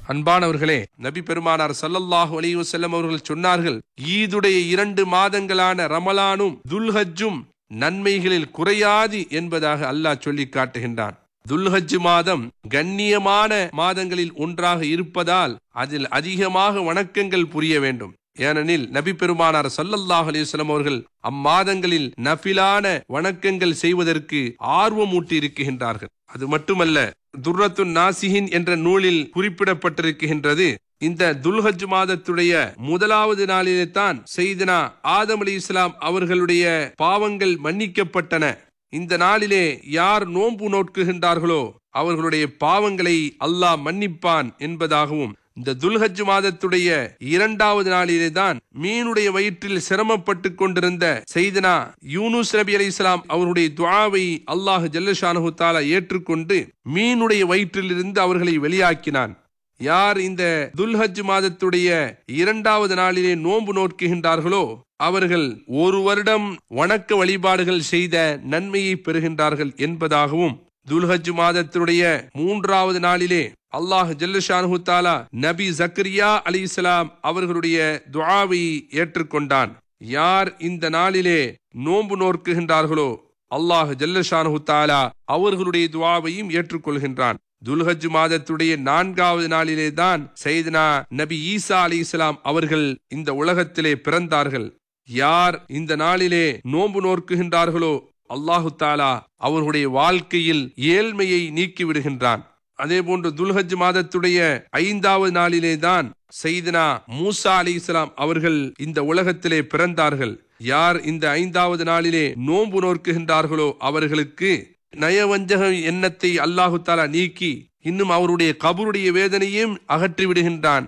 அன்பானவர்களே நபி பெருமானார் ஸல்லல்லாஹு அலைஹி வஸல்லம் அவர்கள் சொன்னார்கள் ஈதுடைய இரண்டு மாதங்களான ரமலானும் துல்ஹஜ்ஜும் நன்மைகளில் குறையாது என்பதாக அல்லாஹ் சொல்லி காட்டுகின்றான் துல்ஹஜ் மாதம் கண்ணியமான மாதங்களில் ஒன்றாக இருப்பதால் அதில் அதிகமாக வணக்கங்கள் புரிய வேண்டும் ஏனெனில் நபி பெருமானார் ஸல்லல்லாஹு அலைஹி வஸல்லம் அவர்கள் அம்மாதங்களில் நஃபிலான வணக்கங்கள் செய்வதற்கு ஆர்வமூட்டி இருக்கின்றார்கள் அது மட்டுமல்ல துர்ரத்து நாசிஹின் என்ற நூலில் குறிப்பிடப்பட்டிருக்கின்றது இந்த துல்ஹஜ் மாதத்துடைய முதலாவது நாளிலே தான் செய்தனா ஆதம் அலி இஸ்லாம் அவர்களுடைய பாவங்கள் மன்னிக்கப்பட்டன இந்த நாளிலே யார் நோன்பு நோக்குகின்றார்களோ அவர்களுடைய பாவங்களை அல்லாஹ் மன்னிப்பான் என்பதாகவும் இந்த துல்ஹஜ் மாதத்துடைய இரண்டாவது நாளிலே தான் மீனுடைய வயிற்றில் சிரமப்பட்டு கொண்டிருந்த செய்தனா யூனுஸ் நபி அலி இஸ்லாம் அவருடைய துஆவை அல்லாஹ் ஜல்லஷானஹு தாலா ஏற்றுக்கொண்டு மீனுடைய வயிற்றிலிருந்து அவர்களை வெளியாக்கினான் யார் இந்த துல்ஹஜ் மாதத்துடைய இரண்டாவது நாளிலே நோன்பு நோக்குகின்றார்களோ அவர்கள் ஒரு வருடம் வணக்க வழிபாடுகள் செய்த நன்மையை பெறுகின்றார்கள் என்பதாகவும் துல்ஹஜ் மாதத்துடைய மூன்றாவது நாளிலே அல்லாஹ் ஜல்லஷானு தாலா நபி ஜக்கரியா அலி இஸ்லாம் அவர்களுடைய துஆவை ஏற்றுக்கொண்டான் யார் இந்த நாளிலே நோன்பு நோக்குகின்றார்களோ அல்லாஹ் ஜல்லஷானு தாலா அவர்களுடைய துஆவையும் ஏற்றுக்கொள்கின்றான் துல்ஹஜ் மாதத்துடைய நான்காவது நாளிலே தான் செய்தனா நபி ஈசா அலி இஸ்லாம் அவர்கள் இந்த உலகத்திலே பிறந்தார்கள் யார் இந்த நாளிலே நோன்பு நோக்குகின்றார்களோ அல்லாஹு தாலா அவர்களுடைய வாழ்க்கையில் ஏழ்மையை நீக்கி விடுகின்றான் அதே போன்று துல்ஹஜ் மாதத்துடைய ஐந்தாவது நாளிலே தான் செய்தனா மூசா அலி இஸ்லாம் அவர்கள் இந்த உலகத்திலே பிறந்தார்கள் யார் இந்த ஐந்தாவது நாளிலே நோன்பு நோக்குகின்றார்களோ அவர்களுக்கு நயவஞ்சக எண்ணத்தை அல்லாஹு தாலா நீக்கி இன்னும் அவருடைய கபருடைய வேதனையும் அகற்றி விடுகின்றான்